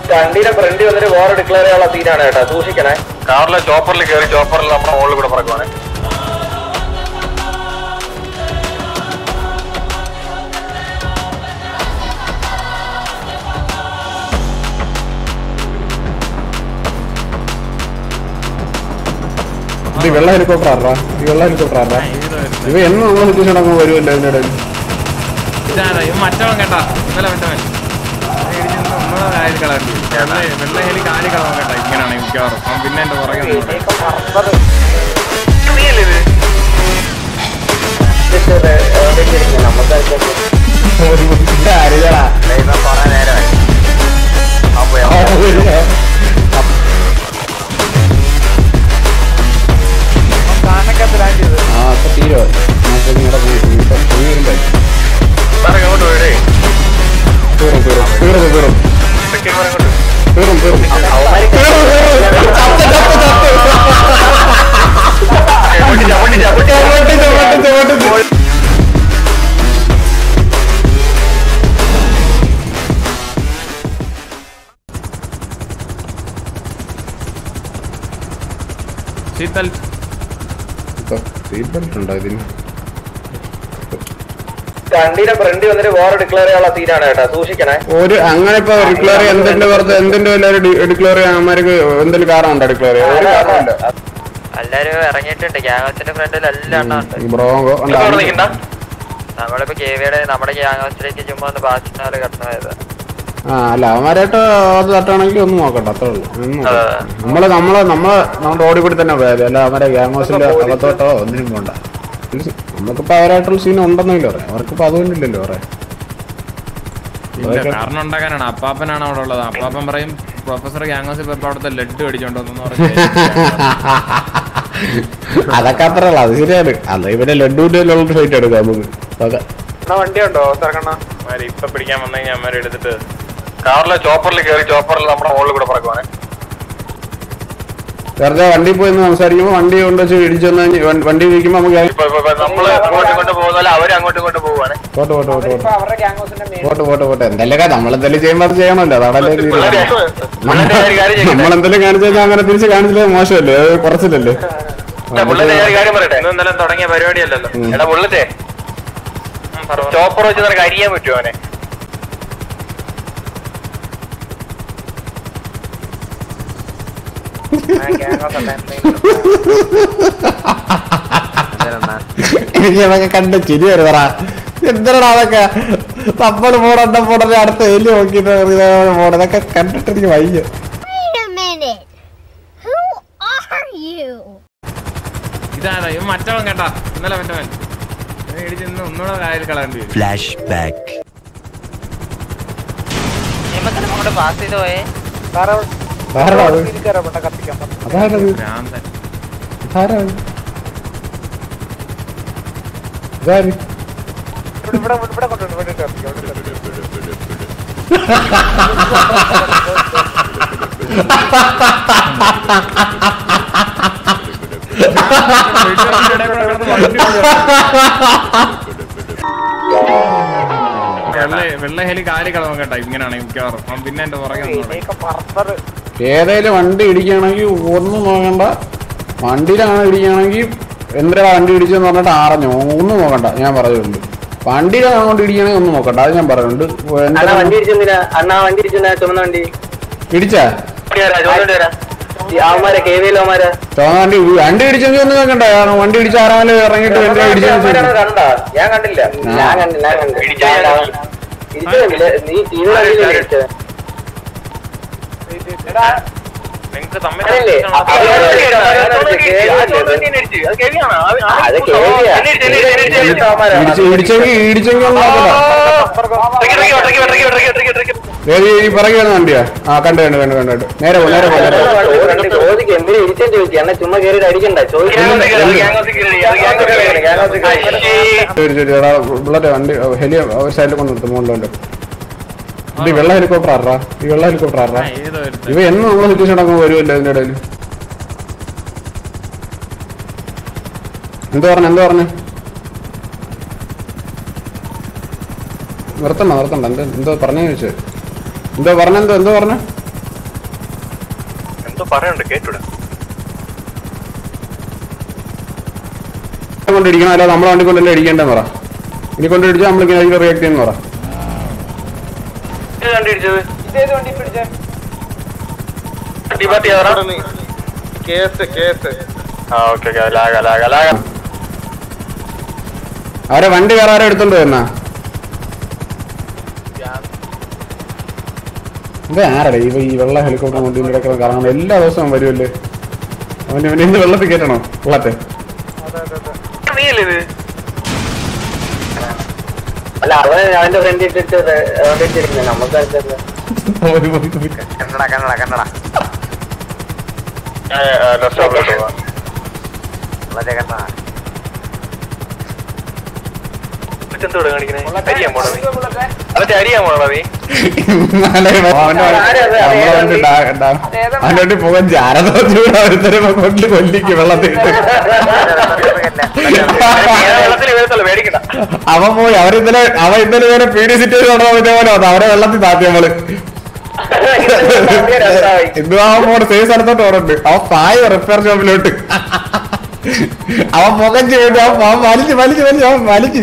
വണ്ടിയുടെ ഫ്രണ്ട് വന്നിട്ട് വാർ ഡിക്ലെയർ ചെയ്യാനുള്ള സീനാണ് കേട്ടോ സൂക്ഷിക്കണേ കാറിലെ ചോപ്പറിൽ കയറി ചോപ്പറിൽ നമ്മുടെ മുകളിൽ കൂടെ പറക്കുവാണ് ഇത് വെള്ള ഹെലികോപ്റ്റർ ആറാ ഈ വെള്ള ഹെലികോപ്റ്റർ ആറാ ഇവ എന്ന് നമ്മളെ സിറ്റുവേഷൻ അടക്കം വരുമല്ലോ ഇതിന്റെ ഇടയിൽ ഇതാരാ ഇവൻ മറ്റവൻ കേട്ടാ ഇന്നലെ മറ്റവൻ ഇടിച്ചിട്ട് ഒന്നോ കാര്യം കളയണ്ടി വെള്ള വെള്ള ഹെലി കാലി കളവാൻ കേട്ടാ ഇങ്ങനെയാണ് മിക്കവാറും അവൻ പിന്നെ എന്റെ പുറകെ വന്നോട്ടെ. ഇത് ആരുടെടാ? കൊറേ നേരമായി അപ്പൊ ആ, ഒരു- ആ അപ്പൊ തീരുവോ നമുക്ക് നിങ്ങളുടെ ഇപ്പൊ പോയി വരുമ്പോ അങ്ങോട്ട് പോയിടേ തീറും തീറും തീറും തീറും തീറും തീറും സീറ്റ് ബെൽറ്റ് സീറ്റ് ബെൽറ്റ് ഉണ്ടോ ഇതിന് വണ്ടിയുടെ ഫ്രണ്ട് വന്നിട്ട് വാർ ഡിക്ലെയർ ചെയ്യാനുള്ള സീനാണ് കേട്ടോ സൂക്ഷിക്കണേ ഒരു അങ്ങനെ ഇപ്പൊ ഡിക്ലെയർ എന്തിന്റെ പുറത്ത് എന്തിന്റെ എല്ലാവരും ഡിക്ലെയർ ചെയ്യാൻ അമ്മമാർക്ക് എന്തെങ്കിലും കാരണമുണ്ടോ ഡിക്ലെയർ ചെയ്യാൻ ഒരു കാരണമില്ല എല്ലാരും ഇറങ്ങിയിട്ടുണ്ട് ഗ്യാങ്സിന്റെ ഫ്രണ്ടിൽ എല്ലാം എണ്ണം ഉണ്ട് ബ്രോങ്കോ നമ്മളിപ്പോ കേവിയുടെ നമ്മുടെ ഗ്യാങ് ഹൗസിലേക്ക് ചുമ്മാ ഒന്ന് പാസിനാല് കടന്നു പോയത് ആ അല്ല അവന്മാരായിട്ട് അത് തട്ടാണെങ്കിൽ ഒന്നും നോക്കണ്ട അത്രേ ഉള്ളൂ ഒന്നും നോക്കണ്ട. നമ്മള് നമ്മള് നമ്മള് നമ്മുടെ റോഡിൽ കൂടി തന്നെ പോയത് അല്ല അവരെ ഗ്യാങ് ഹൗസിന്റെ അകത്തോട്ടോ ഒന്നിനും പോണ്ട നമുക്കിപ്പോ അവരായിട്ടുള്ള സീൻ ഉണ്ടെന്നല്ലോ പറയാം അവർക്കിപ്പോ അതുകൊണ്ടില്ലല്ലോ പറയാം ഇല്ല കാരണം ഉണ്ടാക്കാനാണ് അപ്പാപ്പനാണ് അവിടെ ഉള്ളത് അപ്പാപ്പൻ പറയും പ്രൊഫസർ ഗ്യാങ്ങോസ് ഇപ്പൊ അവിടുത്തെ ലഡ് അടിച്ചോണ്ടെന്ന് പറഞ്ഞു അതൊക്കെ അത്രയുള്ള അത് ശരിയാണ് അത് ഇവിടെ ലഡുവിന്റെ ഉള്ള ഫൈറ്റ് എടുക്കാം നമുക്ക് ഓക്കെ വണ്ടി ഉണ്ടോ തിരക്കണ്ണ ഇപ്പൊ പിടിക്കാൻ വന്നു കഴിഞ്ഞാൽ അമ്മ എടുത്തിട്ട് കാറിലെ ചോപ്പറിൽ കയറി ചോപ്പറിൽ നമ്മുടെ മുകളിൽ കൂടെ പറക്കുവാണ് വെറുതെ വണ്ടി പോയി ഒന്ന് സംസാരിക്കുമ്പോ വണ്ടി കൊണ്ട് വെച്ച് ഇടിച്ചെന്ന് കഴിഞ്ഞ് വണ്ടി ഇരിക്കുമ്പോ നമുക്ക് ഇപ്പൊ ഇപ്പൊ- ഇപ്പൊ നമ്മള് അങ്ങോട്ടും ഇങ്ങോട്ട് പോകുന്ന അവര് അങ്ങോട്ടും ഇങ്ങോട്ടും പോവാണ് പോട്ടെ പോട്ടെ പോട്ടെ പോട്ടെ അവരുടെ ഗ്യാങ് ഹൗസിന്റെ പോട്ടെ പോട്ടെ പോട്ടെ എന്തെല്ലാം നമ്മളെന്തെങ്കിലും ചെയ്യുമ്പോൾ അത് ചെയ്യണമല്ലോ അതാണല്ലേ തീരുമാനം. പിള്ളേരെ പിള്ളേരെ ഒരു കാര്യം ചെയ്യട്ടെ. നമ്മളെന്തെങ്കിലും കാണിച്ചു കഴിഞ്ഞാൽ അങ്ങനെ തിരിച്ച് കാണിച്ചില്ലേ മോശമല്ലേ അത് കുറച്ചില്ലല്ലേ എടാ, പുള്ളേരെ ഞാൻ ഒരു കാര്യം പറയട്ടെ ഇന്നും ഇന്നലെ തുടങ്ങിയ പരിപാടിയല്ലല്ലോ ഉം. എടാ പുള്ളത്തെ ചോപ്പർ വെച്ച് നിനക്ക് അരിയാൻ പറ്റുമോ അവനെ എനിക്ക് അതൊക്കെ കണ്ട് ചിരി വരുന്നടാ എന്തിനാ അതൊക്കെ നമ്മൾ പോടണ്ട പോടേ അടുത്ത എലി നോക്കിട്ട് പോട ഇതൊക്കെ കണ്ടിട്ട് എനിക്ക് വയ്യ Wait a minute. Who are you? ഇതാരാ ഇവൻ മറ്റവൻ കേട്ടാ ഇന്നലെ മറ്റവൻ ഇവൻ ഇടിച്ചിന്ന് ഒന്നുകൂടെ കാര്യം കളയേണ്ടി വരും അങ്ങോട്ട് പാസ് ചെയ്ത് പോയേ ആരാടാ അത്? കത്തിക്കാൻ അതാരത് ഭ്രാന്തൻ ആരാത് ഇതാര് ഇവിടെ ഇവിടെ കൊണ്ടുവന്നു ഇവിടെ കത്തിക്കാം ഇവിടെ കത്തിക്കാം വെള്ള വെള്ള ഹെലി കാലി കളവാൻ കേട്ടാ ഇങ്ങനെയാണ് മിക്കവാറും അവൻ പിന്നെ എന്റെ പുറകെ വന്നോട്ടെ ഏതേലും വണ്ടി ഇടിക്കുകയാണെങ്കിൽ ഒന്നും നോക്കണ്ട വണ്ടിയിലാണ് ഇടിക്കുകയാണെങ്കിൽ എന്തിനാ വണ്ടി ഇടിച്ചെന്ന് പറഞ്ഞിട്ട് ആറഞ്ഞോ ഒന്നും നോക്കണ്ട ഞാൻ പറയുന്നുണ്ട് വണ്ടിയിലാണ് കൊണ്ട് ഇടിക്കുകയാണെങ്കിൽ ഒന്നും നോക്കണ്ട അത് ഞാൻ പറയുന്നുണ്ട് അണ്ണാ എന്തിനാ വണ്ടി ഇടിച്ചെന്തിനാ അണ്ണാ വണ്ടി ഇടിച്ചെന്തിനാ ചുമന്ന വണ്ടി ഇടിച്ചാ ചോദിച്ചോണ്ട് വരാം ഈ അവന്മാരെ കെ വിയിലെ അവന്മാരെ ചോന്ന വണ്ടി വണ്ടി ഇടിച്ചെങ്കിൽ ഒന്നും നോക്കണ്ട കാരണം വണ്ടി ഇടിച്ച ആരാമല് ഇറങ്ങിയിട്ട് എന്തിനാ അവന്മാരെ ഇടിച്ചെന്ന് കണ്ടാ ഞാൻ കണ്ടില്ല ഞാൻ കണ്ടില്ല ഞാൻ കണ്ടില്ല ഇടിച്ചതില്ല നീ ടീമിൽ ഇടിച്ചത് നിങ്ങക്ക് തമ്മിൽ അതല്ലേ? അത് അത് കേവിയാ ഇടിച്ച അവന്മാരാ. ഇടിച്ച് ഇടിച്ചെങ്കിൽ ഇടിച്ചെങ്കിൽ ഒന്നും നോക്കണ്ട ഏത് ഈ പിറകെ വരുന്ന വണ്ടിയാ ആ കണ്ടു കണ്ടു കണ്ടു കണ്ടു കണ്ടു നേരെ പോ നേരെ പോ നേരെ പോ. ചോദിക്കും എന്തിനാ ഇടിച്ചെന്ന് ചോദിച്ചു എന്നാ ചുമ്മാ കയറിയിട്ട് അടിക്കണ്ട ചോദിക്കും ശരി ശരി എടാ ബുള്ളറ്റ് വണ്ടി ഹെലി ഒരു സൈഡിൽ കൊണ്ട് നിർത്തും മുകളിലുണ്ട് ഇത് ഈ വെള്ള ഹെലികോപ്റ്റർ ആറാ ഈ വെള്ള ഹെലികോപ്റ്റർ ആറാ ഏതോ ഒരുത്തൻ. ഇവ എന്ന് നമ്മളെ സിറ്റുവേഷൻ അടക്കം വരുമല്ലോ ഇതിന്റെ ഇടയിൽ എന്ത് പറഞ്ഞു എന്ത് പറഞ്ഞു നിർത്തണ്ട നിർത്തണ്ട എന്ത് എന്തോ പറഞ്ഞു ചോദിച്ചത് എന്തോ പറഞ്ഞെന്തോ എന്തോ പറഞ്ഞു എന്തോ പറയണ്ട് കേട്ടൂടെ കൊണ്ടിരിക്കണം അല്ല നമ്മളെ വണ്ടി കൊണ്ടല്ലേ ഇടിക്കേണ്ടെന്ന് പറ ഇനി കൊണ്ടിടിച്ചാൽ നമ്മൾ ഇങ്ങനെ റിയാക്ട് ചെയ്യുന്ന പറ ഇത് കണ്ടിടിച്ചത് ഇതേത് വണ്ടി പിടിച്ചേ ഡിബാറ്റ് ചെയ്യാറാ കേസ് കേസ് ആ ഓക്കെ ഓക്കെ ലാഗ ലാഗ ലാഗ അവരെ വണ്ടി വേറെ ആരും എടുത്തോണ്ട് വന്നാ ഇത് ആരടെ ഇവ ഈ വെള്ള ഹെലികോപ്റ്റർ കൊണ്ട് ഇതിലൊക്കെ കറങ്ങണം എല്ലാ ദിവസവും വരുമല്ലേ അവന് അവന് ഇന്ന് വെള്ളത്തിൽ കയറ്റണോ വെള്ളത്തെ നീയല്ലേ ഇത് അല്ല അവൻ അവന്റെ ഫ്രണ്ട് ഇട്ടിട്ട് അവന്റെ ഇട്ടിരിക്കുന്നത് നമുക്ക് അടുത്തത് കന്നഡ കന്നഡ കന്നഡ സ്റ്റോപ്പിലോട്ട് പോവാം വളരെ കന്നഡ എന്തോടെ കാണിക്കണേ അരിയാൻ പോണോ നീ അതൊക്കെ അരിയാൻ പോണോ നീ അവന്റെ വണ്ടി പോകാൻ ജാരത ഒരുത്തരം കൊണ്ട് കൊല്ലിക്ക് വെള്ളത്തിൽ ഇട്ട്. വെള്ളത്തിൽ വീഴത്തല്ലോ പേടിക്കണ്ട അവൻ പോയി അവരിന്നലെ അവൻ ഇന്നലെ ഇവരെ പീഡി സിറ്റേഷൻ കൊണ്ടുപോകുന്ന പോലെ വന്നു അവരെ വെള്ളത്തിൽ താത്തി നമ്മള് ഇന്നും അവൻ പോണ സേവ് സ്ഥലത്തോട്ട് ഓടുന്നുണ്ട് അവൻ പായ റിപ്പയർ ഷോപ്പിലോട്ട് അവൻ മുഖം ചെയ്തിട്ട് അവൻ അവൻ വലിച്ച് വലിച്ച് വലിച്ച് അവൻ വലിച്ച്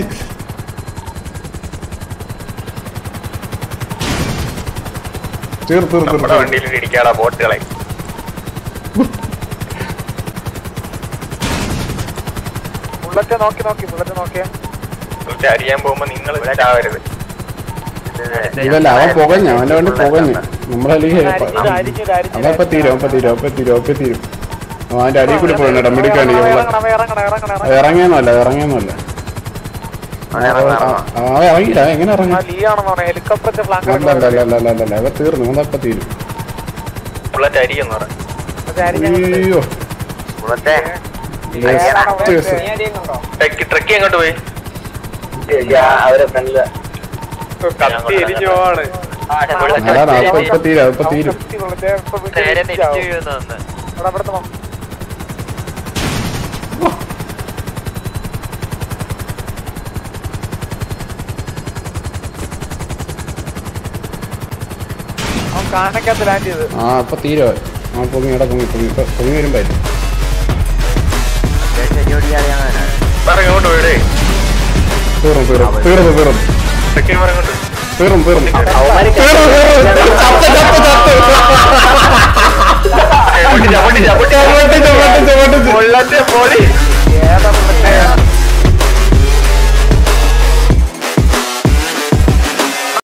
തീർ തീർ തീർ നമ്മുടെ വണ്ടിയിൽ ഇടിക്കാടാ ബോട്ടുകളെ ബുള്ളറ്റ് നോക്കി നോക്കി ബുള്ളറ്റ് നോക്കിയേ എന്നിട്ട് അരിയാൻ പോകുമ്പോ നിങ്ങൾ ചാവരുത് ഇതല്ല അവൻ പുകഞ്ഞ അവന്റെ വണ്ടി പുകഞ്ഞ് നമ്മളല്ലെങ്കിൽ അവൻ ഇപ്പൊ തീരും അവൻ ഇപ്പൊ തീരും അവൻ ഇപ്പൊ തീരും അവൻ ഇപ്പൊ തീരും അവൻ അവന്റെ അടിയിൽ കൂടി പോകണം കേട്ടോ മിടിക്കാണ്ട് ഇറങ്ങണം ഇറങ്ങണം ഇറങ്ങണം ഇറങ്ങിയൊന്നുമല്ല ഇറങ്ങിയൊന്നുമല്ല അവൻ ഇറങ്ങിയില്ല അവൻ എങ്ങനെ ഇറങ്ങി ലീ ആണെന്ന് പറഞ്ഞു ഹെലികോപ്റ്ററിന്റെ ഫ്ലാങ്ക് അല്ല അല്ല അല്ല അല്ല അല്ല അല്ല അവ തീർന്നു അവൻ തീരും ബുള്ളറ്റ് അരിയെന്ന് പറ അയ്യോ ബുള്ളറ്റേ Last ദിവസം. ട്രക്കി എങ്ങോട്ട് പോയി അവരെ ഫ്രണ്ടില് കത്തി എരിഞ്ഞു പോവാണ് അതാണ് അപ്പൊ ഇപ്പൊ തീരും അപ്പൊ തീരും നേരെ നെറ്റ് വീഴുന്നു അവൻ കാനക്കകത്ത് ലാൻഡ് ചെയ്ത് ആ ഇപ്പൊ തീരും അവൻ. ആ പൊങ്ങി ഇട പൊങ്ങി പൊങ്ങി ഇപ്പൊ പൊങ്ങി വരുമ്പോ ആയിരിക്കും. പറ എങ്ങോട്ട് പോയിടേ തീർന്നു തീർന്നു തീർന്നു തീർന്നു ട്രക്കി പറ എങ്ങോട്ട് തീർന്നു തീർന്നു അവന്മാര് തീർന്നു തീർന്നു ചത്ത് ചത്ത് ചത്ത് പൊട്ടിച്ച പൊട്ടിച്ച പൊട്ടിച്ച ചവിട്ടിച്ച് ചവിട്ടിച്ച് ചവിട്ടിച്ച് ബുള്ളറ്റ് പോളി ഏതാ ബുള്ളറ്റ്